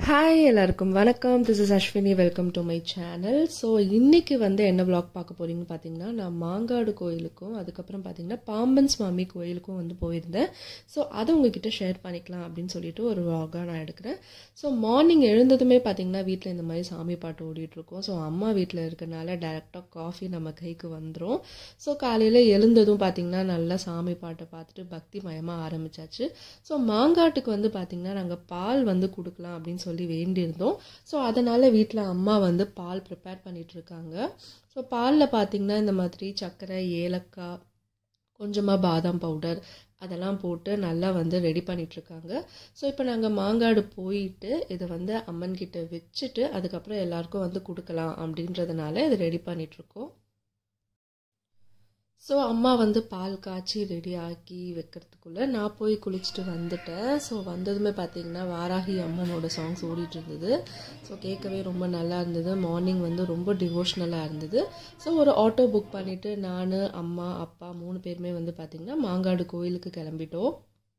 hi எல்லாருக்கும் வணக்கம் this is Ashwini welcome to my channel so இன்னைக்கு வந்து என்ன vlog பார்க்க போறீங்கன்னு பார்த்தீங்கன்னா நான் மாங்காடு கோயிலுக்கும் அதுக்கப்புறம் பார்த்தீங்கன்னா பாம்பன் சுவாமி கோயிலுக்கும் வந்து போயிருந்தேன் ஸோ அதை உங்ககிட்ட ஷேர் பண்ணிக்கலாம் அப்படின்னு சொல்லிட்டு ஒரு vlog-ஆ நான் எடுக்கிறேன் ஸோ மார்னிங் எழுந்ததுமே பார்த்தீங்கன்னா வீட்டில் இந்த மாதிரி சாமி பாட்டு ஓடிட்டு இருக்கோம் ஸோ அம்மா வீட்டில் இருக்கனால டேரெக்டாக காஃபி நம்ம கைக்கு வந்துடும் ஸோ காலையில் எழுந்ததும் பார்த்தீங்கன்னா நல்லா சாமி பாட்டை பார்த்துட்டு பக்தி மயமாக ஆரம்பிச்சாச்சு ஸோ மாங்காட்டுக்கு வந்து பார்த்தீங்கன்னா நாங்கள் பால் வந்து கொடுக்கலாம் அப்படின்னு சொல்லி வேண்டியிருந்தோம் ஸோ அதனால் வீட்டில் அம்மா வந்து பால் ப்ரிப்பேர் பண்ணிட்டு இருக்காங்க ஸோ பாலில் பார்த்தீங்கன்னா இந்த மாதிரி சர்க்கரை ஏலக்காய் கொஞ்சமாக பாதாம் பவுடர் அதெல்லாம் போட்டு நல்லா வந்து ரெடி பண்ணிட்டு இருக்காங்க ஸோ இப்போ நாங்கள் மாங்காடு போயிட்டு இதை வந்து அம்மன் கிட்ட வச்சுட்டு அதுக்கப்புறம் எல்லாருக்கும் வந்து கொடுக்கலாம் அப்படின்றதுனால இதை ரெடி பண்ணிட்டு இருக்கோம் ஸோ அம்மா வந்து பால் காய்ச்சி ரெடி ஆக்கி வைக்கிறதுக்குள்ளே நான் போய் குளிச்சுட்டு வந்துட்டேன் ஸோ வந்ததுமே பார்த்தீங்கன்னா வாராகி அம்மனோட சாங்ஸ் ஓடிட்டு இருந்தது ஸோ கேட்கவே ரொம்ப நல்லா இருந்தது மார்னிங் வந்து ரொம்ப டிவோஷ்னலாக இருந்தது ஸோ ஒரு ஆட்டோ புக் பண்ணிவிட்டு நான் அம்மா அப்பா மூணு பேருமே வந்து பார்த்திங்கன்னா மாங்காடு கோயிலுக்கு கிளம்பிட்டோம்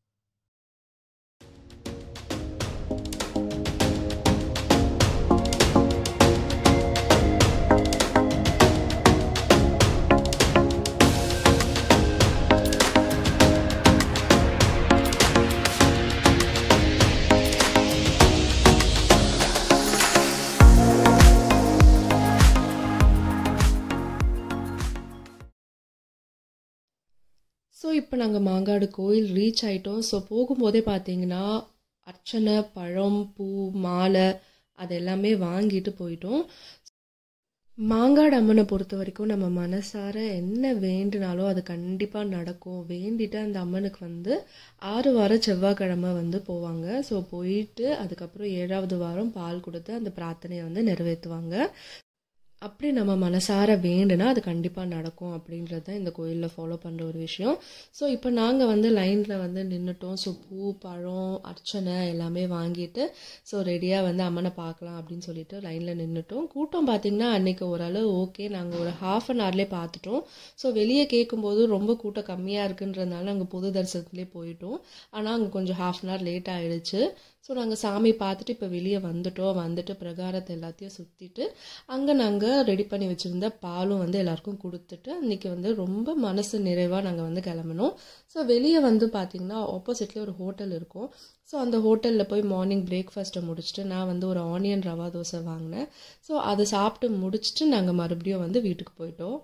ஸோ இப்போ நாங்கள் மாங்காடு கோயில் ரீச் ஆயிட்டோம் ஸோ போகும்போதே பார்த்தீங்கன்னா அர்ச்சனை பழம் பூ மாலை அது எல்லாமே வாங்கிட்டு போயிட்டோம் மாங்காடு அம்மனை பொறுத்த வரைக்கும் நம்ம மனசார என்ன வேண்டுனாலும் அது கண்டிப்பாக நடக்கும் வேண்டிட்டு அந்த அம்மனுக்கு வந்து ஆறு வாரம் செவ்வாய்க்கிழமை வந்து போவாங்க ஸோ போயிட்டு அதுக்கப்புறம் ஏழாவது வாரம் பால் கொடுத்து அந்த பிரார்த்தனையை வந்து நிறைவேற்றுவாங்க அப்படி நம்ம மனசார வேண்டுனா அது கண்டிப்பாக நடக்கும் அப்படின்றது தான் இந்த கோயிலில் ஃபாலோ பண்ணுற ஒரு விஷயம் ஸோ இப்போ நாங்கள் வந்து லைனில் வந்து நின்றுட்டோம் ஸோ பூ பழம் அர்ச்சனை எல்லாமே வாங்கிட்டு ஸோ ரெடியாக வந்து அம்மனை பார்க்கலாம் அப்படின்னு சொல்லிட்டு லைனில் நின்றுட்டோம் கூட்டம் பார்த்திங்கன்னா அன்றைக்கி ஓரளவு ஓகே நாங்கள் ஒரு ஹாஃப் அன் ஹவர்லேயே பார்த்துட்டோம் ஸோ வெளியே கேட்கும்போது ரொம்ப கூட்டம் கம்மியாக இருக்குன்றதுனால நாங்கள் பொது தரிசனத்துலேயே போயிட்டோம் ஆனால் அங்கே கொஞ்சம் ஹாஃப் அன் ஹவர் லேட் ஆகிடுச்சு ஸோ நாங்கள் சாமி பார்த்துட்டு இப்போ வெளியே வந்துட்டோம் வந்துட்டு பிரகாரத்தை எல்லாத்தையும் சுற்றிட்டு அங்கே நாங்கள் ரெடி பண்ணி வச்சுருந்த பாலும் வந்து எல்லாருக்கும் கொடுத்துட்டு அன்றைக்கி வந்து ரொம்ப மனசு நிறைவாக நாங்கள் வந்து கிளம்பினோம் ஸோ வெளியே வந்து பார்த்திங்கன்னா ஆப்போசிட்லேயே ஒரு ஹோட்டல் இருக்கும் ஸோ அந்த ஹோட்டலில் போய் மார்னிங் பிரேக்ஃபாஸ்ட்டை முடிச்சுட்டு நான் வந்து ஒரு ஆனியன் ரவா தோசை வாங்கினேன் ஸோ அதை சாப்பிட்டு முடிச்சுட்டு நாங்கள் மறுபடியும் வந்து வீட்டுக்கு போயிட்டோம்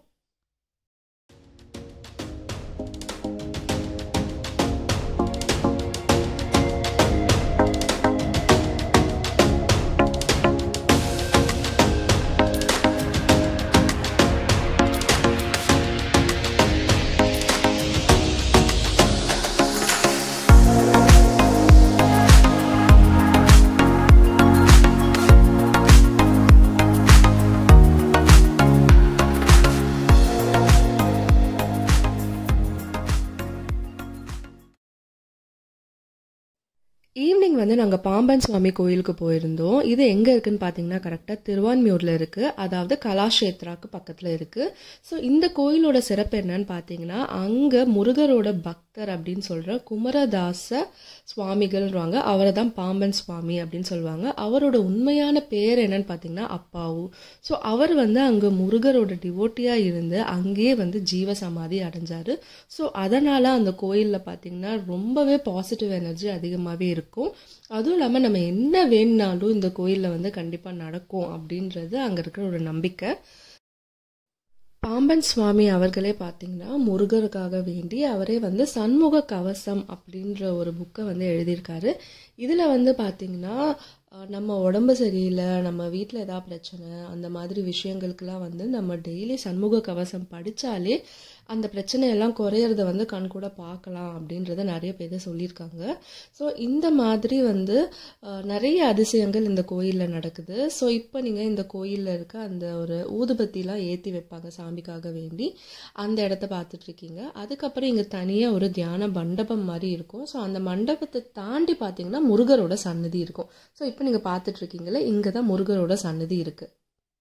ஈவினிங் வந்து நாங்கள் பாம்பன் சுவாமி கோயிலுக்கு போயிருந்தோம் இது எங்கே இருக்குன்னு பார்த்தீங்கன்னா கரெக்டாக திருவான்மியூரில் இருக்குது அதாவது கலாஷேத்ராக்கு பக்கத்தில் இருக்குது ஸோ இந்த கோயிலோட சிறப்பு என்னன்னு பார்த்தீங்கன்னா அங்கே முருகரோட பக்தர் அப்படின்னு சொல்கிற குமரதாச சுவாமிகள்வாங்க அவரை தான் பாம்பன் சுவாமி அப்படின்னு சொல்லுவாங்க அவரோட உண்மையான பேர் என்னன்னு பார்த்தீங்கன்னா அப்பாவு ஸோ அவர் வந்து அங்கே முருகரோட டிவோட்டியாக இருந்து அங்கேயே வந்து ஜீவ சமாதி அடைஞ்சாரு ஸோ அதனால் அந்த கோயிலில் பார்த்தீங்கன்னா ரொம்பவே பாசிட்டிவ் எனர்ஜி அதிகமாகவே இருக்கும் இருக்கும் அதுவும் இல்லாமல் நம்ம என்ன வேணுனாலும் இந்த கோயிலில் வந்து கண்டிப்பாக நடக்கும் அப்படின்றது அங்கே இருக்கிற ஒரு நம்பிக்கை பாம்பன் சுவாமி அவர்களே பார்த்தீங்கன்னா முருகருக்காக வேண்டி அவரே வந்து சண்முக கவசம் அப்படின்ற ஒரு புக்கை வந்து எழுதியிருக்காரு இதில் வந்து பார்த்தீங்கன்னா நம்ம உடம்பு சரியில்லை நம்ம வீட்டில் ஏதாவது பிரச்சனை அந்த மாதிரி விஷயங்களுக்கெல்லாம் வந்து நம்ம டெய்லி சண்முக கவசம் படித்தாலே அந்த பிரச்சனையெல்லாம் குறையிறத வந்து கண் கூட பார்க்கலாம் அப்படின்றத நிறைய பேர் சொல்லியிருக்காங்க ஸோ இந்த மாதிரி வந்து நிறைய அதிசயங்கள் இந்த கோயிலில் நடக்குது ஸோ இப்போ நீங்கள் இந்த கோயிலில் இருக்க அந்த ஒரு ஊதுபத்திலாம் ஏற்றி வைப்பாங்க சாமிக்காக வேண்டி அந்த இடத்த பார்த்துட்ருக்கீங்க அதுக்கப்புறம் இங்கே தனியாக ஒரு தியான மண்டபம் மாதிரி இருக்கும் ஸோ அந்த மண்டபத்தை தாண்டி பார்த்தீங்கன்னா முருகரோட சன்னதி இருக்கும் ஸோ இப்போ நீங்கள் பார்த்துட்ருக்கீங்களே இங்கே தான் முருகரோட சன்னதி இருக்குது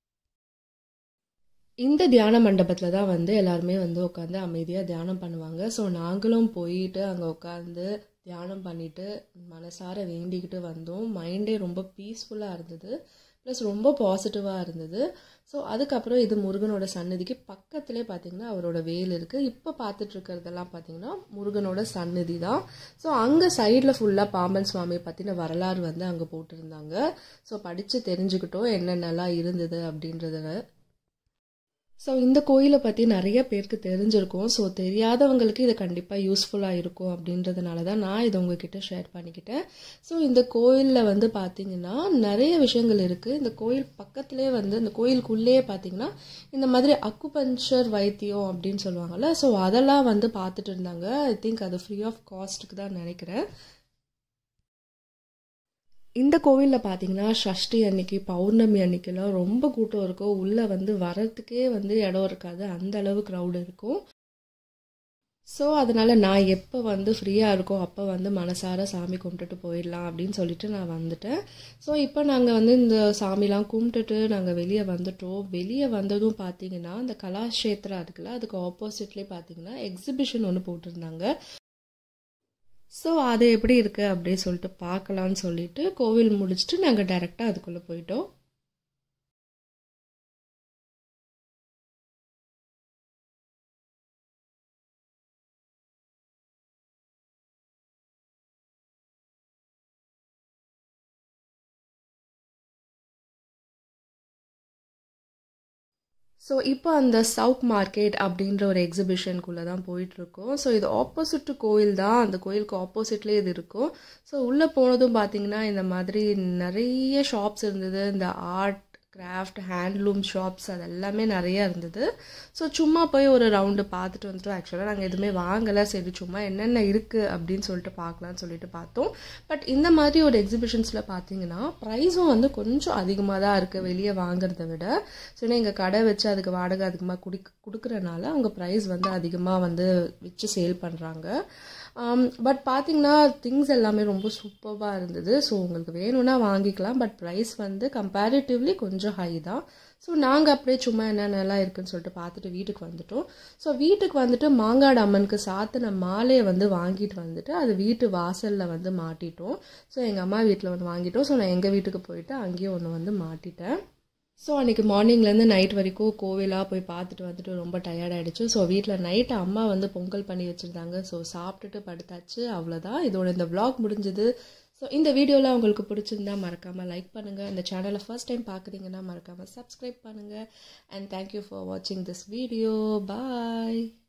இந்த தியான மண்டபத்தில் தான் வந்து எல்லாருமே வந்து உட்காந்து அமைதியாக தியானம் பண்ணுவாங்க ஸோ நாங்களும் போயிட்டு அங்கே உட்காந்து தியானம் பண்ணிவிட்டு மனசார வேண்டிக்கிட்டு வந்தோம் மைண்டே ரொம்ப பீஸ்ஃபுல்லாக இருந்தது ப்ளஸ் ரொம்ப பாசிட்டிவாக இருந்தது ஸோ அதுக்கப்புறம் இது முருகனோட சன்னதிக்கு பக்கத்துலேயே பார்த்தீங்கன்னா அவரோட வேல் இருக்குது இப்போ பார்த்துட்டு இருக்கிறதெல்லாம் பார்த்தீங்கன்னா முருகனோட சன்னதி தான் ஸோ அங்கே சைடில் ஃபுல்லாக பாம்பன் சுவாமியை பற்றின வரலாறு வந்து அங்கே போட்டிருந்தாங்க ஸோ படித்து தெரிஞ்சுக்கிட்டோம் என்னென்னலாம் இருந்தது அப்படின்றத ஸோ இந்த கோயிலை பற்றி நிறைய பேருக்கு தெரிஞ்சிருக்கும் ஸோ தெரியாதவங்களுக்கு இது கண்டிப்பாக யூஸ்ஃபுல்லாக இருக்கும் அப்படின்றதுனால தான் நான் இதை உங்ககிட்ட ஷேர் பண்ணிக்கிட்டேன் ஸோ இந்த கோயிலில் வந்து பார்த்தீங்கன்னா நிறைய விஷயங்கள் இருக்குது இந்த கோயில் பக்கத்துலேயே வந்து இந்த கோயிலுக்குள்ளேயே பார்த்தீங்கன்னா இந்த மாதிரி அக்குபஞ்சர் வைத்தியம் அப்படின்னு சொல்லுவாங்கள்ல ஸோ அதெல்லாம் வந்து பார்த்துட்டு இருந்தாங்க ஐ திங்க் அது ஃப்ரீ ஆஃப் காஸ்ட்டுக்கு தான் நினைக்கிறேன் இந்த கோவிலில் பார்த்தீங்கன்னா ஷஷ்டி அன்னைக்கு பௌர்ணமி அன்னைக்கெல்லாம் ரொம்ப கூட்டம் இருக்கும் உள்ளே வந்து வரத்துக்கே வந்து இடம் இருக்காது அந்த அளவு க்ரௌடு இருக்கும் ஸோ அதனால் நான் எப்போ வந்து ஃப்ரீயாக இருக்கோ அப்போ வந்து மனசார சாமி கும்பிட்டுட்டு போயிடலாம் அப்படின்னு சொல்லிட்டு நான் வந்துட்டேன் ஸோ இப்போ நாங்கள் வந்து இந்த சாமிலாம் கும்பிட்டுட்டு நாங்கள் வெளியே வந்துட்டோம் வெளியே வந்ததும் பார்த்தீங்கன்னா இந்த கலாஷேத்ரா இருக்குல்ல அதுக்கு ஆப்போசிட்லேயே பார்த்தீங்கன்னா எக்ஸிபிஷன் ஒன்று போட்டிருந்தாங்க ஸோ அது எப்படி இருக்குது அப்படி சொல்லிட்டு பார்க்கலான்னு சொல்லிட்டு கோவில் முடிச்சுட்டு நாங்கள் டைரெக்டாக அதுக்குள்ளே போயிட்டோம் ஸோ இப்போ அந்த சவுத் மார்க்கெட் அப்படின்ற ஒரு எக்ஸிபிஷனுக்குள்ளே தான் போயிட்டுருக்கோம் ஸோ இது ஆப்போசிட் டு கோயில் தான் அந்த கோயிலுக்கு ஆப்போசிட்லேயே இது இருக்கும் ஸோ உள்ளே போனதும் பார்த்தீங்கன்னா இந்த மாதிரி நிறைய ஷாப்ஸ் இருந்தது இந்த ஆர்ட் கிராஃப்ட் ஹேண்ட்லூம் ஷாப்ஸ் அது எல்லாமே நிறையா இருந்தது ஸோ சும்மா போய் ஒரு ரவுண்டு பார்த்துட்டு வந்துட்டோம் ஆக்சுவலாக நாங்கள் எதுவுமே வாங்கலை சரி சும்மா என்னென்ன இருக்குது அப்படின்னு சொல்லிட்டு பார்க்கலான்னு சொல்லிட்டு பார்த்தோம் பட் இந்த மாதிரி ஒரு எக்ஸிபிஷன்ஸில் பார்த்தீங்கன்னா ப்ரைஸும் வந்து கொஞ்சம் அதிகமாக தான் இருக்குது வெளியே வாங்குறத விட ஸோ ஏன்னா எங்கள் கடை வச்சு அதுக்கு வாடகை அதிகமாக குடி கொடுக்குறனால அவங்க ப்ரைஸ் வந்து அதிகமாக வந்து வச்சு சேல் பண்ணுறாங்க பட் பார்த்தீங்கன்னா திங்ஸ் எல்லாமே ரொம்ப சூப்பராக இருந்தது ஸோ உங்களுக்கு வேணும்னா வாங்கிக்கலாம் பட் ப்ரைஸ் வந்து கம்பேரிட்டிவ்லி கொஞ்சம் ஹை தான் ஸோ நாங்கள் அப்படியே சும்மா என்னென்னலாம் இருக்குன்னு சொல்லிட்டு பார்த்துட்டு வீட்டுக்கு வந்துட்டோம் ஸோ வீட்டுக்கு வந்துட்டு மாங்காடு அம்மனுக்கு சாத்தின மாலையை வந்து வாங்கிட்டு வந்துட்டு அது வீட்டு வாசலில் வந்து மாட்டிட்டோம் ஸோ எங்கள் அம்மா வீட்டில் வந்து வாங்கிட்டோம் ஸோ நான் எங்கள் வீட்டுக்கு போயிட்டு அங்கேயும் ஒன்று வந்து மாட்டிட்டேன் ஸோ அன்றைக்கி மார்னிங்லேருந்து நைட் வரைக்கும் கோவிலாக போய் பார்த்துட்டு வந்துட்டு ரொம்ப டயர்ட் ஆகிடுச்சு ஸோ வீட்டில் நைட்டு அம்மா வந்து பொங்கல் பண்ணி வச்சுருந்தாங்க ஸோ சாப்பிட்டுட்டு படுத்தாச்சு அவ்வளோதான் இதோட இந்த விளாக் முடிஞ்சது ஸோ இந்த வீடியோவில் உங்களுக்கு பிடிச்சிருந்தா மறக்காமல் லைக் பண்ணுங்கள் இந்த சேனலை ஃபர்ஸ்ட் டைம் பார்க்குறீங்கன்னா மறக்காமல் சப்ஸ்கிரைப் பண்ணுங்கள் அண்ட் தேங்க்யூ ஃபார் வாட்சிங் திஸ் வீடியோ பாய்